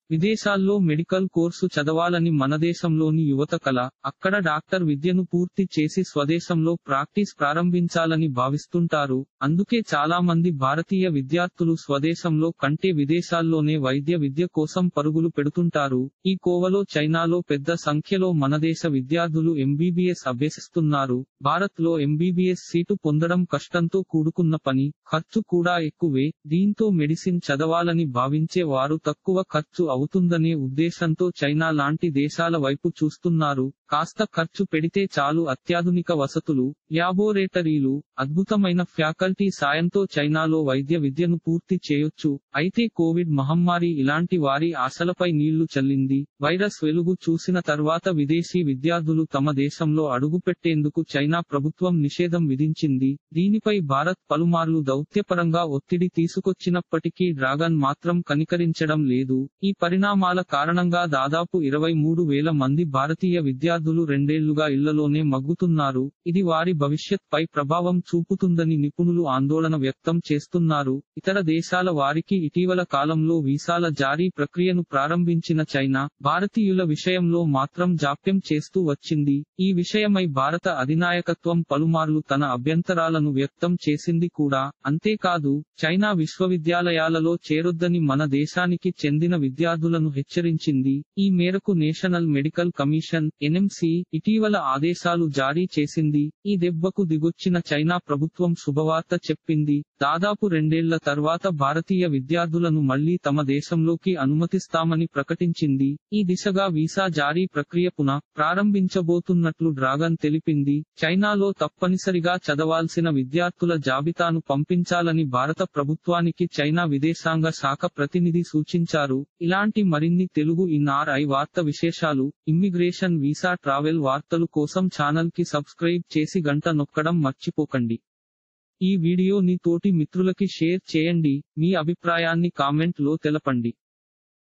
విదేశాల్లో medical course చదవాలని మనదేశంలోని యువత కల అక్కడ డాక్టర్ విద్యను పూర్తి చేసి స్వదేశంలో ప్రాక్టీస్ ప్రారంభించాలని భావిస్తుంటారు అందుకే చాలా మంది భారతీయ విద్యార్థులు స్వదేశంలో కంటే విదేశాల్లోనే వైద్య విద్య కోసం పరుగులు పెడుతుంటారు ఈ కోవలో చైనాలో పెద్ద సంఖ్యలో మనదేశ విద్యార్థులు ఎంబీబీఎస్ అభ్యసిస్తున్నారు భారత్ లో ఎంబీబీఎస్ సీటు పొందడం కష్టంతో కూడుకున్న పని ఖర్చు కూడా ఎక్కువే దీంతో మెడిసిన్ చదవాలని భావించే వారు తక్కువ ఖర్చు అవుతుందనే ఉద్దేశంతో చైనా లాంటి దేశాల వైపు చూస్తున్నారు కాస్త ఖర్చు పెడితే చాలు అత్యాధునిక వసతులు ల్యాబోరేటరీలు అద్భుతమైన ఫ్యాకల్టీ సాయంతో చైనాలో వైద్య విద్యను పూర్తి చేయొచ్చు అయితే కోవిడ్ మహమ్మారి ఇలాంటి వారి ఆశలపై నీళ్లు చల్లింది వైరస్ వెలుగు చూసిన తర్వాత విదేశీ విద్యార్థులు తమ దేశంలో అడుగుపెట్టేందుకు చైనా ప్రభుత్వం నిషేధం విధించింది దీనిపై భారత్ పలుమార్లు దౌత్యపరంగా ఒత్తిడి తీసుకొచ్చినప్పటికీ డ్రాగన్ మాత్రం కనికరించడం లేదు ఈ పరిణామాల కారణంగా దాదాపు ఇరవై మూడు వేల మంది భారతీయ విద్యార్థులు రెండేళ్లుగా ఇళ్లలోనే మగ్గుతున్నారు ఇది వారి భవిష్యత్ పై ప్రభావం చూపుతుందని నిపుణులు ఆందోళన వ్యక్తం చేస్తున్నారు ఇతర దేశాల వారికి ఇటీవల కాలంలో వీసాల జారీ ప్రక్రియను ప్రారంభించిన చైనా భారతీయుల విషయంలో మాత్రం జాప్యం చేస్తూ వచ్చింది ఈ విషయమై భారత అధినాయకత్వం పలుమార్లు తన అభ్యంతరాలను వ్యక్తం చేసింది కూడా అంతేకాదు చైనా విశ్వవిద్యాలయాలలో చేరొద్దని మన దేశానికి చెందిన విద్యార్థులను హెచ్చరించింది ఈ మేరకు నేషనల్ మెడికల్ కమిషన్ ఎన్ఎంసి ఇటీవల ఆదేశాలు జారీ చేసింది ఈ దెబ్బకు దిగొచ్చిన చైనా ప్రభుత్వం శుభవార్త చెప్పింది దాదాపు రెండేళ్ల తర్వాత భారతీయ విద్యార్థులను మళ్లీ తమ దేశంలోకి అనుమతిస్తామని ప్రకటించింది ఈ దిశగా వీసా జారీ ప్రక్రియ పునః ప్రారంభించబోతున్నట్లు డ్రాగన్ తెలిపింది చైనాలో తప్పనిసరిగా చదవాల్సిన విద్యార్థుల జాబితాను పంపించాలని భారత ప్రభుత్వానికి చైనా విదేశాంగ శాఖ ప్రతినిధి సూచించారు ఇలాంటి మరిన్ని తెలుగు ఇన్ఆర్ఐ వార్త విశేషాలు ఇమ్మిగ్రేషన్ వీసా ట్రావెల్ వార్తలు కోసం ఛానల్ కి సబ్స్క్రైబ్ చేసి గంట నొక్కడం మర్చిపోకండి ఈ వీడియోని తోటి మిత్రులకి షేర్ చేయండి మీ అభిప్రాయాన్ని కామెంట్ లో తెలపండి